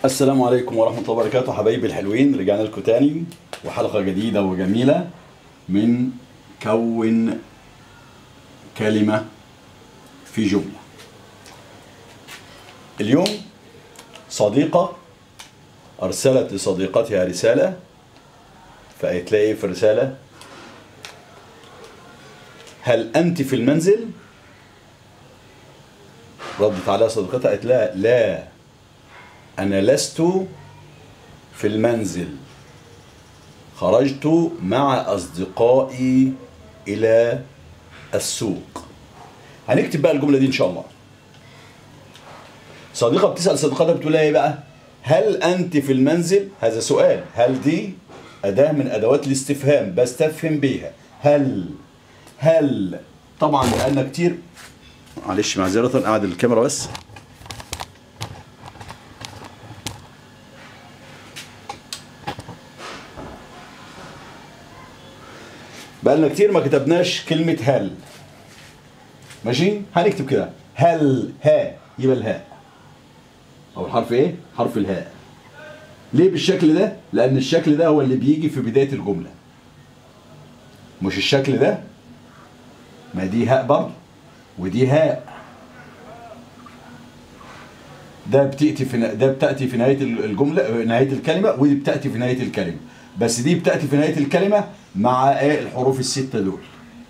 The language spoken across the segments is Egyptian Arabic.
السلام عليكم ورحمة الله وبركاته حبايبي الحلوين رجعنا لكم تاني وحلقة جديدة وجميلة من كون كلمة في جملة اليوم صديقة أرسلت لصديقتها رسالة فقالت لها إيه في الرسالة هل أنت في المنزل؟ ردت عليها صديقتها قالت لها لا أنا لست في المنزل خرجت مع أصدقائي إلى السوق هنكتب بقى الجملة دي إن شاء الله صديقة بتسأل صديقتها بتقول لها إيه بقى هل أنت في المنزل هذا سؤال هل دي أداة من أدوات الاستفهام بستفهم بيها هل هل طبعا لأن كتير معلش معذرة قاعد الكاميرا بس بقالنا كتير ما كتبناش كلمة هل ماشي هنكتب كده هل ها يبقى الهاء او الحرف ايه حرف الهاء ليه بالشكل ده لان الشكل ده هو اللي بيجي في بداية الجملة مش الشكل ده ما دي هاء برضه ودي هاء ده بتأتي في ده بتأتي في نهاية الجملة نهاية الكلمة ودي بتأتي في نهاية الكلمة بس دي بتأتي في نهاية الكلمة مع ايه الحروف الستة دول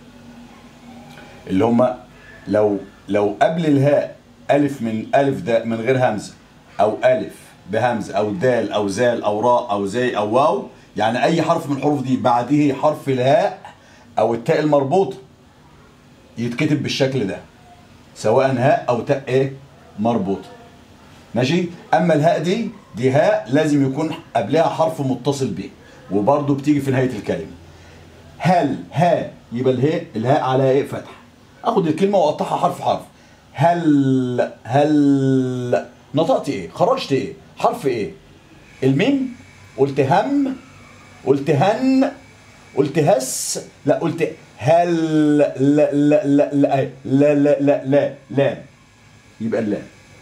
اللي هم لو لو قبل الهاء ألف من ألف ده من غير همزة أو ألف بهمزة أو دال أو زال أو راء أو زي أو واو يعني أي حرف من الحروف دي بعده حرف الهاء أو التاء المربوطة يتكتب بالشكل ده سواء هاء أو تاء إيه مربوطة ماشي أما الهاء دي دي هاء لازم يكون قبلها حرف متصل به وبرضه بتيجي في نهاية الكلمة هل ها يبقى الهاء الهاء على ايه فتح اخد الكلمة واقطعها حرف حرف هل هل نطقت ايه خرجت ايه حرف ايه الميم قلت هم قلت هن قلت هس لا قلت هل لا لا لا لا لا لا لا لا لا لا يبقى اللام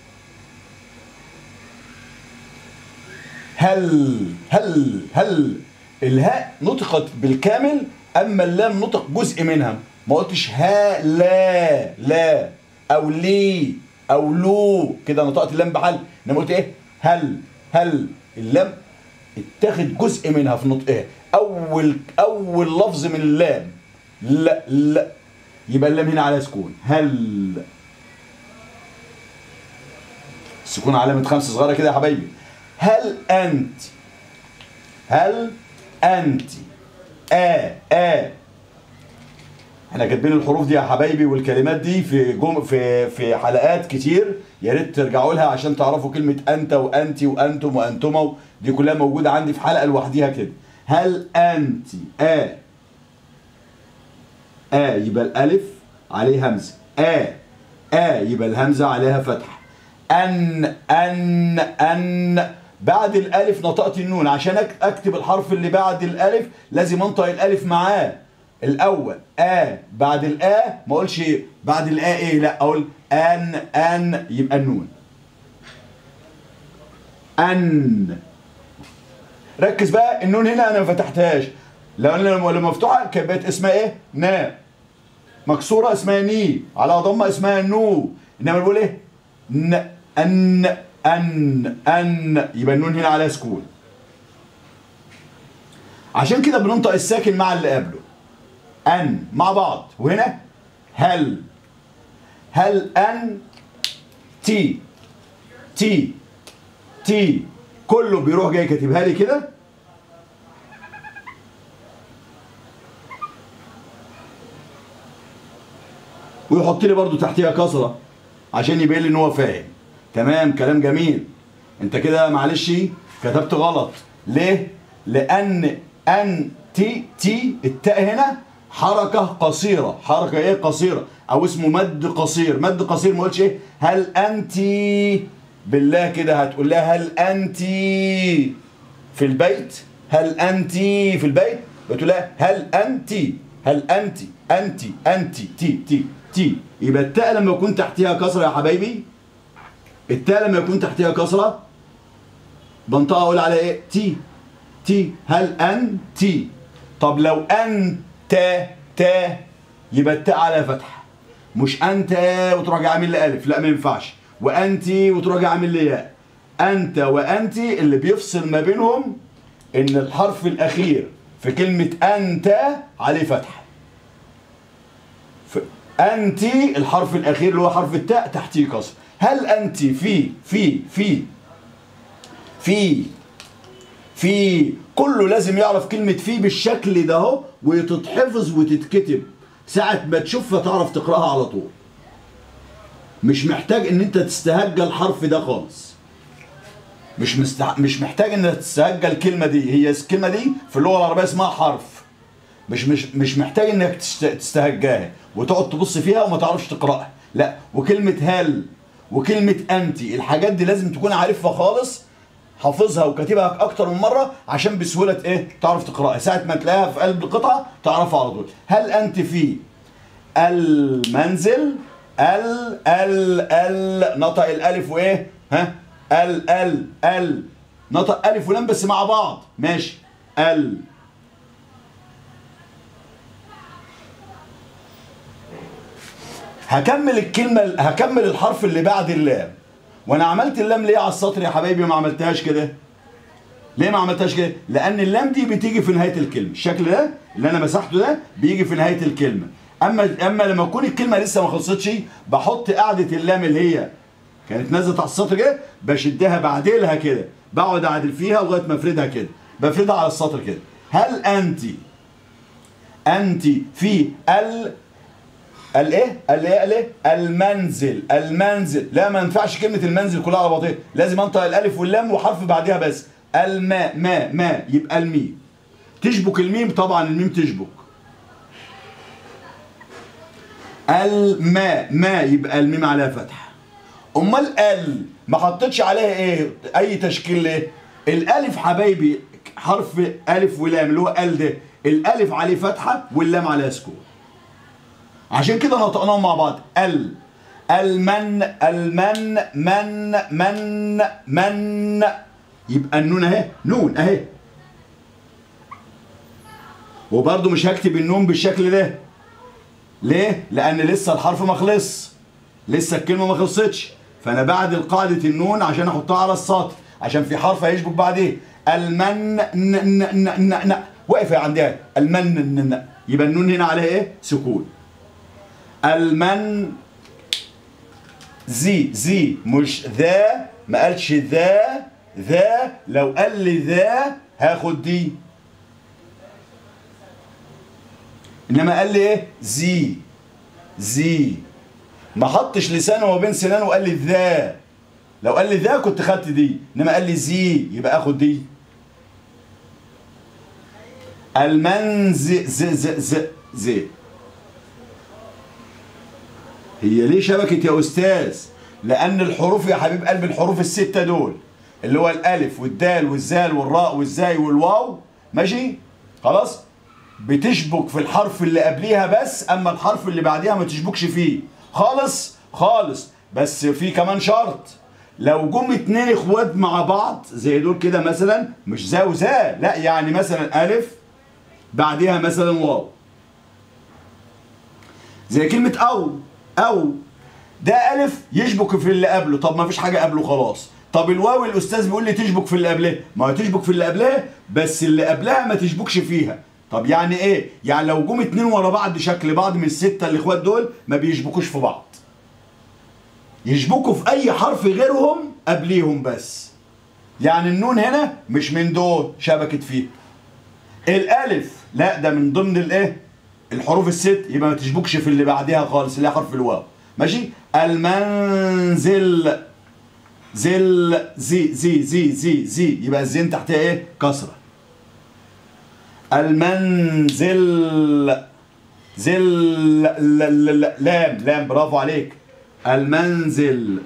هل هل هل الهاء نطقت بالكامل اما اللام نطق جزء منها ما قلتش ها لا لا او لي او لو كده نطقت اللام بحل انما قلت ايه هل هل اللام اتاخد جزء منها في نطقها اول اول لفظ من اللام لا لا يبقى اللام هنا على سكون هل السكون علامة خمسة صغيرة كده يا حبايبي هل أنت هل أنت آ آ احنا كاتبين الحروف دي يا حبايبي والكلمات دي في جم في في حلقات كتير يا ريت ترجعوا لها عشان تعرفوا كلمة أنت وأنت وأنتم وأنتما دي كلها موجودة عندي في حلقة لوحديها كده هل أنت آ آ يبقى الألف عليه همزة آ آ يبقى الهمزة عليها فتحة أن أن أن بعد الالف نطقت النون عشان اكتب الحرف اللي بعد الالف لازم انطق الالف معاه الاول ا بعد الآ ما اقولش بعد الآ ايه لا اقول ان ان يبقى النون ان ركز بقى النون هنا انا ما فتحتهاش لان لما مفتوحه كانت بقت اسمها ايه نا مكسوره اسمها ني على ضمه اسمها نو انما بقول ايه ن ان أن أن يبقى النون هنا عليها سكون عشان كده بننطق الساكن مع اللي قبله أن مع بعض وهنا هل هل أن تي تي تي كله بيروح جاي كاتبها لي كده ويحط لي برضو تحتيها كسره عشان يبين لي ان هو فاهم تمام كلام جميل انت كده معلش كتبت غلط ليه لان ان تي تي التاء هنا حركه قصيره حركه ايه قصيره او اسمه مد قصير مد قصير ما قلتش ايه هل انت بالله كده هتقول لها هل انت في البيت هل انت في البيت بتقول لها هل انت هل انت انت انت تي تي تي يبقى التاء لما يكون تحتها كسره يا حبايبي التاء لما يكون تحتها كسره بنطقها اقول على ايه تي تي هل انت طب لو انت تا يبقى التاء على فتحه مش انت وتروح جاي عامل لي الف لا ما ينفعش وانت وتروح جاي عامل لي ياء انت وانت اللي بيفصل ما بينهم ان الحرف الاخير في كلمه انت عليه فتحه ف- انت الحرف الاخير اللي هو حرف التاء تحتيه كسر هل انت في في في في في كله لازم يعرف كلمة في بالشكل ده اهو وتتحفظ وتتكتب ساعة ما تشوفها تعرف تقرأها على طول مش محتاج ان انت تستهجى الحرف ده خالص مش مستح... مش محتاج انك تستهجى الكلمة دي هي الكلمة دي في اللغة العربية اسمها حرف مش مش مش محتاج انك تست- تستهجاها وتقعد تبص فيها وما تعرفش تقراها لا وكلمه هل وكلمه انت الحاجات دي لازم تكون عارفها خالص حافظها وكاتبها اكتر من مره عشان بسهوله ايه تعرف تقراها ساعه ما تلاقيها في قلب القطعه تعرفها على طول هل انت في المنزل ال ال ال نطق الالف وايه ها ال ال ال نطق الف ولام بس مع بعض ماشي ال هكمل الكلمة هكمل الحرف اللي بعد اللام وانا عملت اللام ليه على السطر يا حبايبي ما عملتهاش كده ليه ما عملتهاش كده لان اللام دي بتيجي في نهاية الكلمة الشكل ده اللي انا مسحته ده بيجي في نهاية الكلمة اما اما لما تكون الكلمة لسه ما خلصتش بحط قاعدة اللام اللي هي كانت نازله على السطر كده بشدها بعدلها كده بقعد اعدل فيها لغايه ما افردها كده بفردها على السطر كده هل انت انت في ال الايه الايه الايه المنزل المنزل لا ما ينفعش كلمه المنزل كلها على بعضها لازم انطق الالف واللام وحرف بعدها بس الماء ما ما يبقى الميم تشبك الميم طبعا الميم تشبك الماء ما يبقى الميم عليها فتحه امال ال ما حطيتش عليها ايه اي تشكيل ليه الالف حبايبي حرف الف ولام اللي هو ال ده الالف عليه فتحه واللام عليها سكون عشان كده نطقناهم مع بعض ال المن المن من من من يبقى النون اهي نون اهي وبرضه مش هكتب النون بالشكل ده ليه؟ لأن لسه الحرف ما خلص لسه الكلمة ما خلصتش فأنا بعد القاعدة النون عشان أحطها على السطر عشان في حرف هيشبك بعديه المن ن ن ن ن ن واقف عندها المن ن ن يبقى النون هنا عليها ايه؟ سكون المن زي زي مش ذا ما قالش ذا ذا لو قال لي ذا هاخد دي انما قال لي ايه زي زي ما حطش لسانه ما بين سنانه وقال لي ذا لو قال لي ذا كنت خدت دي انما قال لي زي يبقى اخد دي المنز ز ز ز ز هي ليه شبكة يا أستاذ؟ لأن الحروف يا حبيب قلب الحروف الستة دول اللي هو الألف والدال والزال والراء والزاي والواو ماشي؟ خلاص؟ بتشبك في الحرف اللي قبليها بس أما الحرف اللي بعديها ما تشبكش فيه خالص خالص بس في كمان شرط لو جم اتنين اخوات مع بعض زي دول كده مثلا مش ذا وذا لا يعني مثلا ألف بعديها مثلا واو زي كلمة أو أو ده ألف يشبك في اللي قبله طب ما فيش حاجة قبله خلاص طب الواو الأستاذ بيقول لي تشبك في اللي قبلها ما هو تشبك في اللي قبلها بس اللي قبلها ما تشبكش فيها طب يعني إيه؟ يعني لو جم اتنين ورا بعض شكل بعض من الستة الإخوات دول ما بيشبكوش في بعض يشبكوا في أي حرف غيرهم قبليهم بس يعني النون هنا مش من دول شبكت فيه الألف لا ده من ضمن الإيه؟ الحروف الست يبقى ما تشبكش في اللي بعدها خالص اللي هي حرف الواو ماشي المنزل زل زي زي زي زي زي يبقى الزين تحتها ايه كسره المنزل زل ل- ل- ل- لام لام برافو عليك المنزل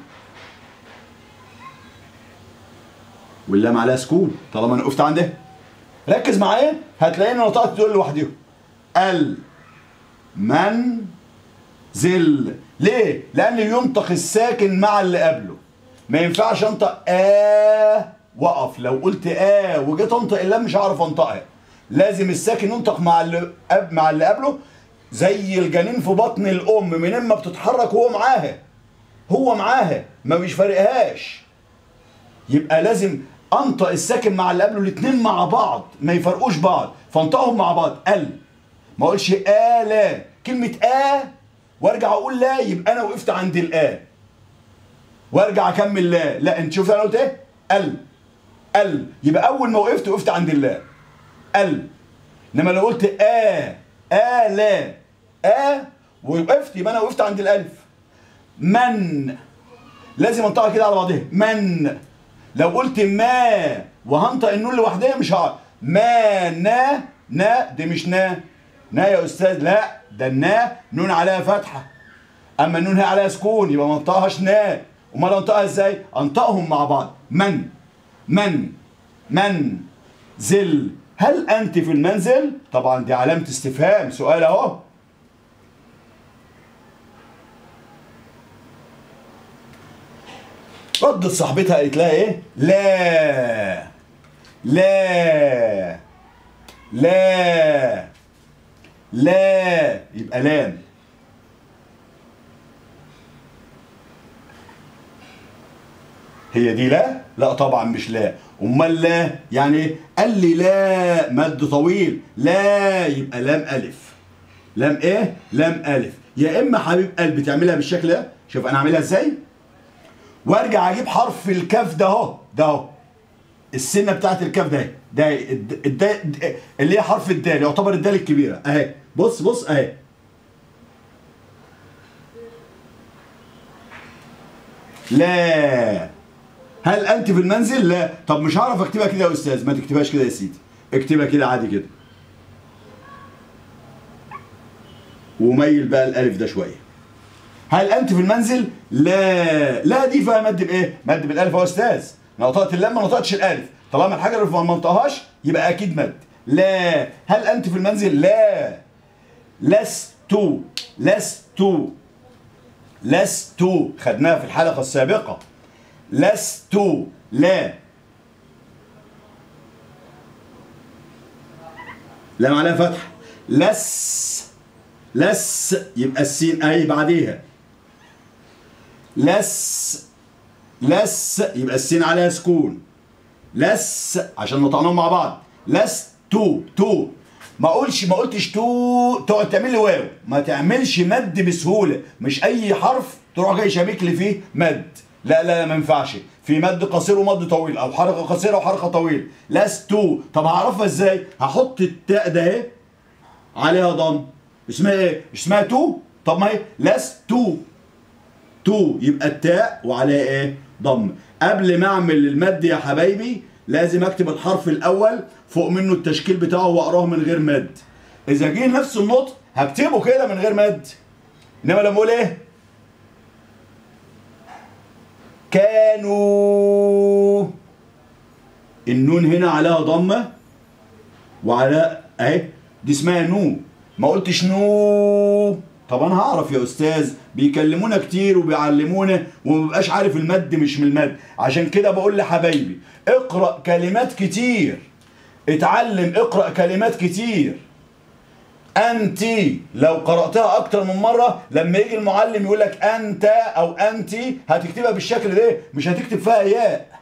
واللام عليها سكون طالما انا وقفت عندها ركز معايا هتلاقيني نطقت دول لوحدهم ال من زل ليه؟ لأن ينطق الساكن مع اللي قبله ما ينفعش انطق آه وقف لو قلت اه وجيت انطق اللام مش هعرف انطقها لازم الساكن ينطق مع اللي قب- مع اللي قبله زي الجنين في بطن الام من اما بتتحرك وهو معاها هو معاها ما مش فارقهاش يبقى لازم انطق الساكن مع اللي قبله الاثنين مع بعض ما يفرقوش بعض فانطقهم مع بعض ال ما اقولش آ لا كلمة آ وارجع اقول لا يبقى انا وقفت عند الآ وارجع اكمل لا لا انت شوف انا قلت ايه ال ال يبقى اول ما وقفت وقفت عند اللا ال انما لو قلت آ آ لا آ ووقفت يبقى انا وقفت عند الالف من لازم انطقها كده على بعضها من لو قلت ما وهنطق النون لوحدها مش هعرف ما نا نا دي مش نا نا يا استاذ لا ده النا نون عليها فتحه اما النون هي عليها سكون يبقى ما انطقهاش نا امال انطقها ازاي انطقهم مع بعض من من من زل هل انت في المنزل طبعا دي علامه استفهام سؤال اهو ردت صاحبتها قالت لها ايه لا لا لا لا يبقى لام هي دي لا لا طبعا مش لا امال لا يعني ايه قال لي لا مد طويل لا يبقى لام الف لام ايه لام الف يا اما حبيب قلبي تعملها بالشكل ده شوف انا اعملها ازاي وارجع اجيب حرف الكاف ده اهو ده اهو السنه بتاعت الكاف ده ده الد- الد- اللي هي حرف الدال يعتبر الدال الكبيره اهي بص بص اهي لا هل انت في المنزل لا طب مش هعرف اكتبها كده يا استاذ ما تكتبهاش كده يا سيدي اكتبها كده عادي كده وميل بقى الالف ده شويه هل انت في المنزل لا لا دي فيها مد بايه مد بالالف يا استاذ نطقت اللام ما نطقتش الالف طالما الحاجه اللي ما نطقهاش يبقى اكيد مد لا هل انت في المنزل لا لست لست لست خدناها في الحلقه السابقه لست لا لام عليها فتح لس لس يبقى السين اهي بعديها لس لس يبقى السين عليها سكون لس عشان نطعناهم مع بعض لس تو تو ما اقولش ما قلتش تو تقعد تعمل لي واو ما تعملش مد بسهوله مش اي حرف تروح جاي شابك لي فيه مد لا لا لا ما ينفعش في مد قصير ومد طويل او حركه قصيره وحركه طويل لست طب هعرفها ازاي هحط التاء ده اهي عليها ضم اسمها ايه اسمها تو طب ما هي لست تو تو يبقى التاء وعليها ايه ضم قبل ما اعمل المد يا حبايبي لازم اكتب الحرف الاول فوق منه التشكيل بتاعه واقراه من غير مد اذا جه نفس النطق هكتبه كده من غير مد انما لما اقول ايه كانوا النون هنا عليها ضمه وعلى اهي دي اسمها نو ما قلتش نو طب انا هعرف يا استاذ بيكلمونا كتير وبيعلمونا ومبقاش عارف المد مش من المد عشان كده بقول لحبايبي اقرا كلمات كتير اتعلم اقرا كلمات كتير انت لو قراتها اكتر من مره لما يجي المعلم يقول لك انت او انت هتكتبها بالشكل ده مش هتكتب فيها ياء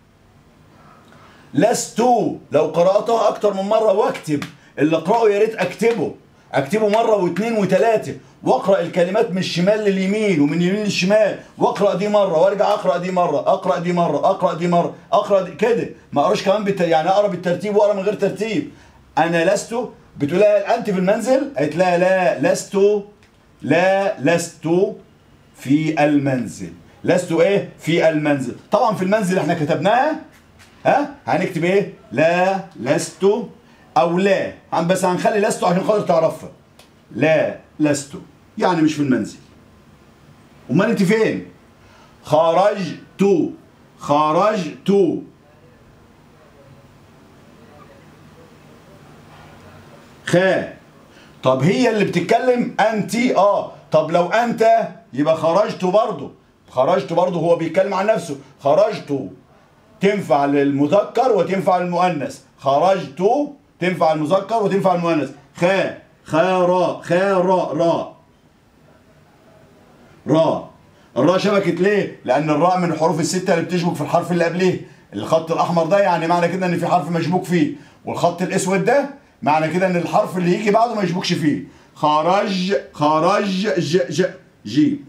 لست لو قراتها اكتر من مره واكتب اللي اقراه يا ريت اكتبه اكتبه مره واثنين وثلاثه واقرا الكلمات من الشمال لليمين ومن اليمين للشمال واقرا دي مره وارجع اقرا دي مره اقرا دي مره اقرا دي مره اقرا دي كده ما اقراش كمان بالت... يعني اقرا بالترتيب واقرا من غير ترتيب انا لست بتقول لها انت في المنزل قالت لها لا لست لا لست في المنزل لست ايه في المنزل طبعا في المنزل احنا كتبناها ها هنكتب ايه لا لست او لا عم بس هنخلي لست عشان خاطر تعرفها لا لست يعني مش في المنزل امال انت فين خرجت خرجت خا طب هي اللي بتتكلم انت اه طب لو انت يبقى خرجت برضه خرجت برضه هو بيتكلم عن نفسه خرجت تنفع للمذكر وتنفع للمؤنث خرجت تنفع المذكر وتنفع المؤنث خا خا را خا را را را الراء شبكت ليه؟ لأن الراء من الحروف الستة اللي بتشبك في الحرف اللي قبليه الخط الأحمر ده يعني معنى كده إن في حرف مشبوك فيه والخط الأسود ده معنى كده إن الحرف اللي يجي بعده ما يشبكش فيه خرج خرج ج ج جيم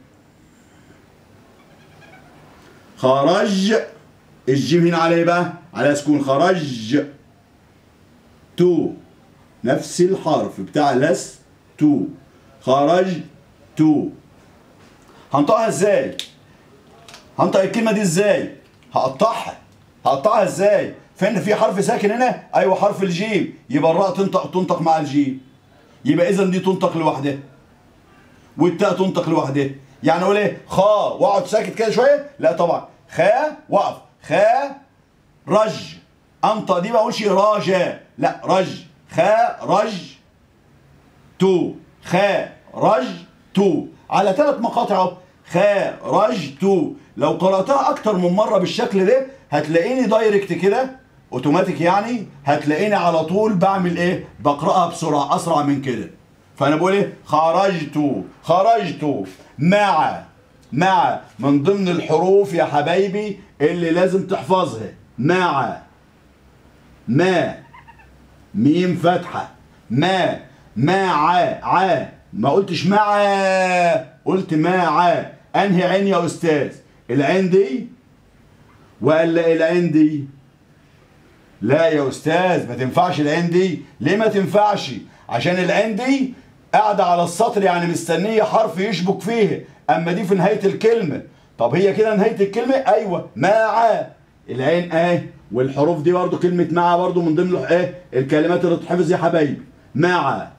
خرج الجيم هنا على ايه بقى؟ على سكون خرج تو نفس الحرف بتاع لس تو خرج تو هنطقها ازاي؟ هنطق الكلمة دي ازاي؟ هقطعها هقطعها ازاي؟ فين في حرف ساكن هنا؟ ايوه حرف الجيم يبقى الراء تنطق تنطق مع الجيم يبقى اذا دي تنطق لوحدها والتاء تنطق لوحدها يعني اقول ايه؟ خا واقعد ساكت كده شويه؟ لا طبعا خا واقف خا رج انطق دي ما اقولش راجا لا رج خا رج تو خا رج تو على ثلاث مقاطع اهو خرجت لو قرأتها أكتر من مرة بالشكل ده هتلاقيني دايركت كده اوتوماتيك يعني هتلاقيني على طول بعمل ايه بقرأها بسرعة أسرع من كده فأنا بقول ايه خرجت خرجت مع مع من ضمن الحروف يا حبايبي اللي لازم تحفظها مع ما ميم فتحة ما مع ع ما قلتش مع قلت مع انهي عين يا استاذ العين دي ولا العين دي لا يا استاذ ما تنفعش العين دي ليه ما تنفعش عشان العين دي قاعدة على السطر يعني مستنية حرف يشبك فيه اما دي في نهاية الكلمة طب هي كده نهاية الكلمة ايوه مع العين اهي والحروف دي برضو كلمة مع برضو من ضمن ايه الكلمات اللي تحفظ يا حبايبي مع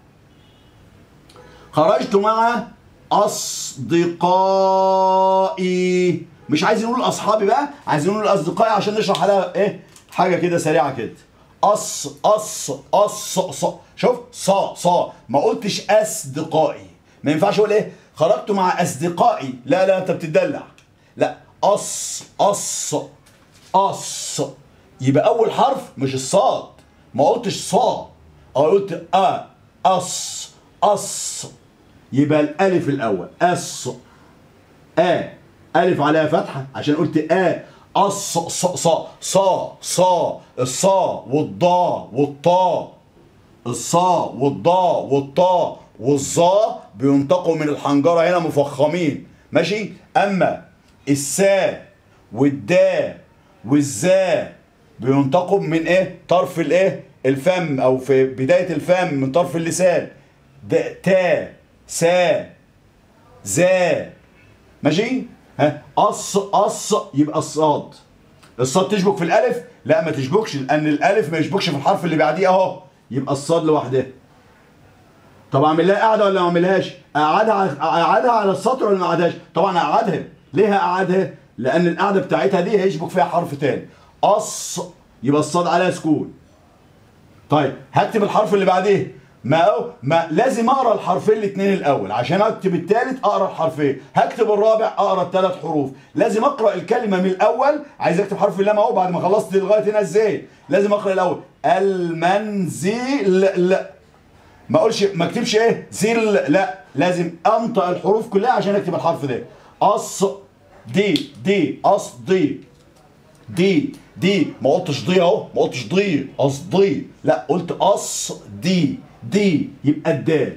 خرجت مع اصدقائي مش عايزين نقول اصحابي بقى عايزين نقول اصدقائي عشان نشرح عليها ايه حاجه كده سريعه كده أص أص أص ص شوف صا صا ما قلتش أصدقائي ما ينفعش أقول إيه خرجت مع أصدقائي لا لا أنت بتدلع لا أص أص أص يبقى أول حرف مش الصاد ما قلتش صا أو قلت أ أص أص يبقى الألف الأول أص أ ألف عليها فتحة عشان قلت أ أص ص ص صا صا الصا والضا والطا الصا والضا والطا والظا بينطقوا من الحنجرة هنا مفخمين ماشي أما السا والدا والزا بينطقوا من ايه طرف الايه الفم او في بداية الفم من طرف اللسان د تا سا زا ماشي ها قص قص يبقى الصاد الصاد تشبك في الالف لا ما تشبكش لان الالف ما يشبكش في الحرف اللي بعديه اهو يبقى الصاد لوحدها طب اعمل لها قاعده ولا ما اعملهاش اقعدها اقعدها على السطر ولا ما اقعدهاش طبعا اقعدها ليه اقعدها لان القاعده بتاعتها دي هيشبك فيها حرف تاني قص يبقى الصاد عليها سكون طيب هكتب الحرف اللي بعديه ما أو ما لازم اقرا الحرفين الاثنين الاول عشان اكتب الثالث اقرا الحرفين هكتب الرابع اقرا الثلاث حروف لازم اقرا الكلمه من الاول عايز اكتب حرف اللام اهو بعد ما خلصت لغايه هنا ازاي لازم اقرا الاول المنزل لا ما اقولش ما اكتبش ايه زل لا لازم انطق الحروف كلها عشان اكتب الحرف ده اص دي دي اص دي دي دي ما قلتش ضي اهو ما قلتش ضي قصدي لا قلت اص دي دي يبقى الدال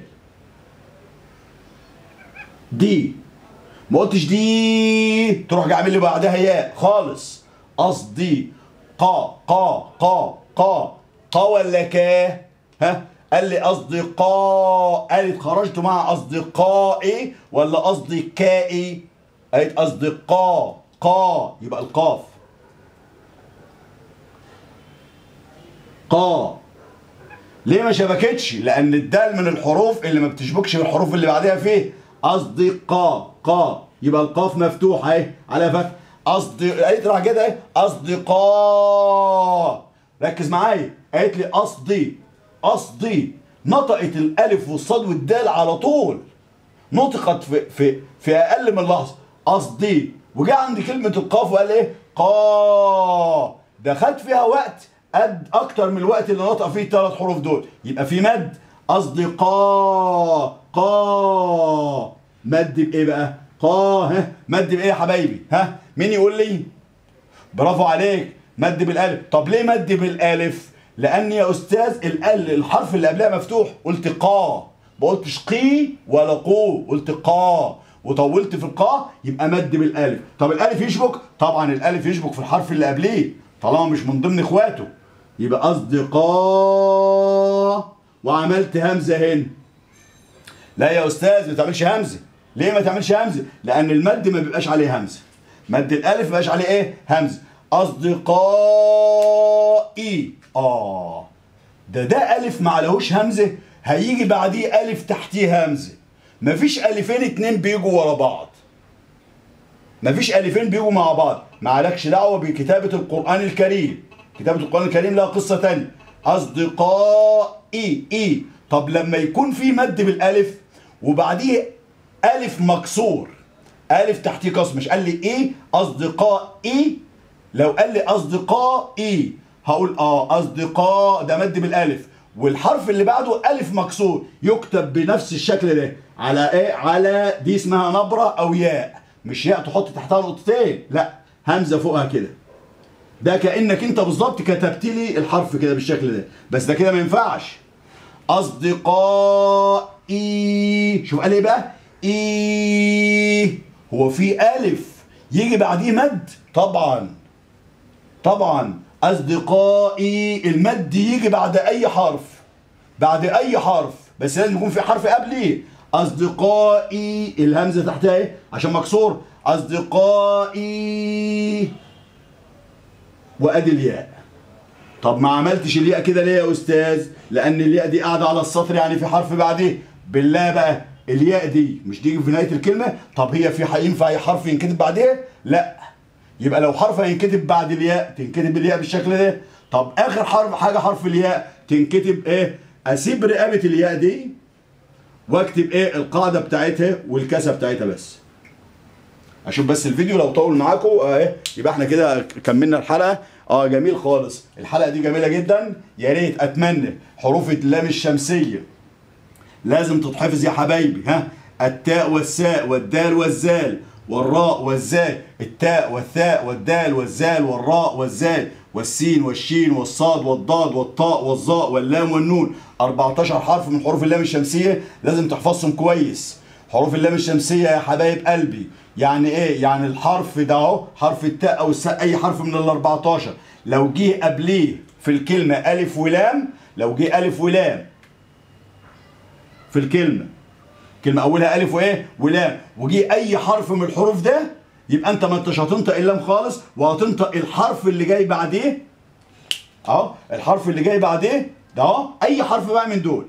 دي ما قلتش دي تروح جاي عامل لي بعدها ياء خالص قصدي قا قا قا قا قا ولا كا ها قال لي اصدقاء قالت خرجت مع اصدقائي ولا اصدقائي قالت اصدقاء قا يبقى القاف قا ليه ما شبكتش لان الدال من الحروف اللي ما بتشبكش بالحروف اللي بعدها فيه اصدقاء قا يبقى القاف مفتوح اهي على فتح اصدق قالت راح كده اهي اصدقاء ركز معايا قالت لي قصدي قصدي نطقت الالف والصاد والدال على طول نطقت في في في اقل من لحظه قصدي وجاء عند كلمه القاف وقال ايه قا ده خد فيها وقت قد اكتر من الوقت اللي نطق فيه الثلاث حروف دول يبقى في مد قصدي قا قا مد بايه بقى قا ها مد بايه يا حبايبي ها مين يقول لي برافو عليك مد بالالف طب ليه مد بالالف لان يا استاذ الال الحرف اللي قبلها مفتوح قلت قا ما قلتش قي ولا قو قلت قا وطولت في القا يبقى مد بالالف طب الالف يشبك طبعا الالف يشبك في الحرف اللي قبليه طالما مش من ضمن اخواته يبقى قصدي قا وعملت همزه هنا لا يا استاذ ما تعملش همزه ليه ما تعملش همزه لان المد ما بيبقاش عليه همزه مد الالف ما بيبقاش عليه ايه همزه اصدقائي اه ده ده الف ما عليهوش همزه هيجي بعديه الف تحتيه همزه مفيش الفين اتنين بيجوا ورا بعض مفيش الفين بيجوا مع بعض ما عليكش دعوه بكتابه القران الكريم كتابه القران الكريم لها قصه تانية اصدقائي اي طب لما يكون في مد بالالف وبعديه الف مكسور الف تحتيه كسر مش قال لي ايه اصدقائي لو قال لي اصدقائي هقول اه اصدقاء ده مد بالالف والحرف اللي بعده الف مكسور يكتب بنفس الشكل ده على ايه على دي اسمها نبره او ياء مش ياء تحط تحتها نقطتين لا همزه فوقها كده ده كانك انت بالظبط كتبت لي الحرف كده بالشكل ده بس ده كده ما ينفعش اصدقائي شوف قال ايه بقى ايه هو في الف يجي بعديه مد طبعا طبعا اصدقائي المد يجي بعد اي حرف بعد اي حرف بس لازم يكون في حرف قبليه اصدقائي الهمزه تحتها ايه عشان مكسور اصدقائي وادي الياء طب ما عملتش الياء كده ليه يا استاذ لان الياء دي قاعده على السطر يعني في حرف بعديه بالله بقى الياء دي مش تيجي في نهايه الكلمه طب هي في ينفع اي حرف ينكتب بعديها لا يبقى لو حرف هينكتب بعد الياء تنكتب الياء بالشكل ده طب اخر حرف حاجه حرف الياء تنكتب ايه اسيب رقبه الياء دي واكتب ايه القاعده بتاعتها والكاسه بتاعتها بس اشوف بس الفيديو لو طول معاكم اهي يبقى احنا كده كملنا الحلقه اه جميل خالص الحلقه دي جميله جدا يا ريت اتمنى حروف اللام الشمسيه لازم تتحفظ يا حبايبي ها التاء والساء والدال والزال والراء والزاي التاء والثاء والدال والزال والراء والزاي والسين والشين والصاد والضاد والطاء والظاء واللام والنون 14 حرف من حروف اللام الشمسيه لازم تحفظهم كويس حروف اللام الشمسيه يا حبايب قلبي يعني ايه يعني الحرف ده اهو حرف التاء او الساء اي حرف من ال 14 لو جه قبليه في الكلمه الف ولام لو جه الف ولام في الكلمه كلمه اولها الف وايه ولام وجي اي حرف من الحروف ده يبقى انت ما انتش هتنطق اللام خالص وهتنطق الحرف اللي جاي بعديه اهو الحرف اللي جاي بعديه ده اهو اي حرف بقى من دول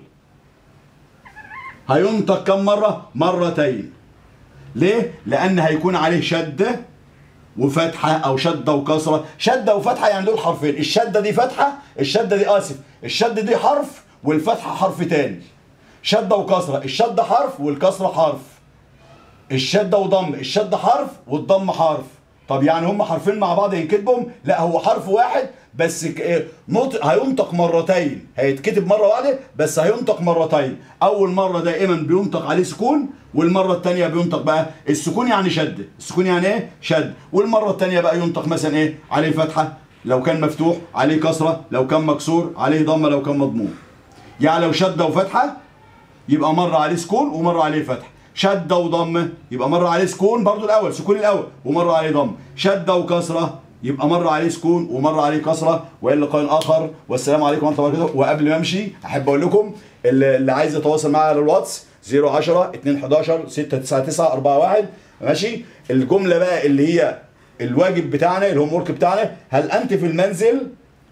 هينطق كم مره مرتين ليه لان هيكون عليه شده وفتحه او شده وكسره شده وفتحه يعني دول حرفين الشده دي فتحه الشده دي اسف الشده دي حرف والفتحه حرف تاني شده وكسره الشده حرف والكسره حرف الشده وضم الشده حرف والضم حرف طب يعني هم حرفين مع بعض ينكتبهم لا هو حرف واحد بس نطق هينطق مرتين هيتكتب مره واحده بس هينطق مرتين اول مره دائما بينطق عليه سكون والمره الثانيه بينطق بقى السكون يعني شد السكون يعني ايه شد والمره الثانيه بقى ينطق مثلا ايه عليه فتحه لو كان مفتوح عليه كسره لو كان مكسور عليه ضمه لو كان مضموم يعني لو شده وفتحه يبقى مره عليه سكون ومره عليه فتح شده وضمه يبقى مره عليه سكون برضو الاول سكون الاول ومره عليه ضم شده وكسره يبقى مره عليه سكون ومره عليه كسره والى لقاء اخر والسلام عليكم ورحمه الله وبركاته وقبل ما امشي احب اقول لكم اللي اللي عايز يتواصل معايا على الواتس 010 211 699 41 ماشي الجمله بقى اللي هي الواجب بتاعنا الهوم ورك بتاعنا هل انت في المنزل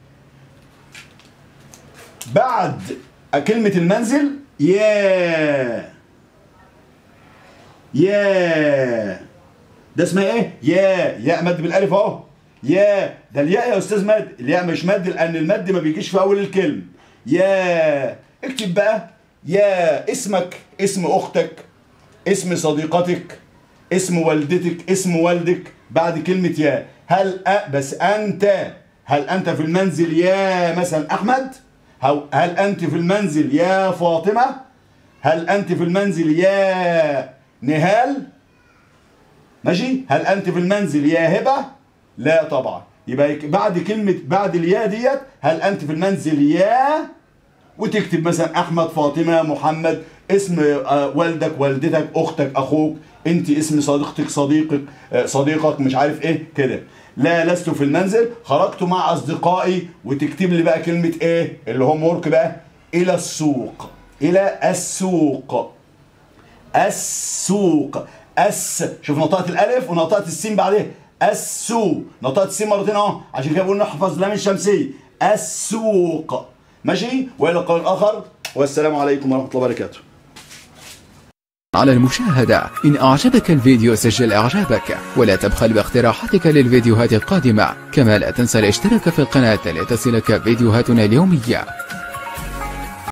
بعد كلمه المنزل يا يا ده اسمها ايه يا ياء مد بالالف اهو يا ده الياء يا استاذ مد الياء مش مد لان المد ما بيجيش في اول الكلمه يا اكتب بقى يا اسمك اسم اختك اسم صديقتك اسم والدتك اسم والدك بعد كلمه يا هل أ بس انت هل انت في المنزل يا مثلا احمد هل هل انت في المنزل يا فاطمه هل انت في المنزل يا نهال ماشي هل انت في المنزل يا هبه لا طبعا يبقى بعد كلمه بعد اليا ديت هل انت في المنزل يا وتكتب مثلا احمد فاطمه محمد اسم آه، والدك والدتك اختك اخوك انت اسم صديقتك صديقك آه، صديقك مش عارف ايه كده لا لست في المنزل خرجت مع اصدقائي وتكتب لي بقى كلمه ايه اللي هو ورك بقى الى السوق الى السوق السوق اس شوف نطقت الالف ونطقت السين بعدها السو نطقت السين مرتين اهو عشان كده بقول نحفظ لام الشمسيه السوق ماشي والى قول اخر والسلام عليكم ورحمه الله وبركاته على المشاهدة إن أعجبك الفيديو سجل إعجابك ولا تبخل باقتراحاتك للفيديوهات القادمة كما لا تنسى الاشتراك في القناة لتصلك فيديوهاتنا اليومية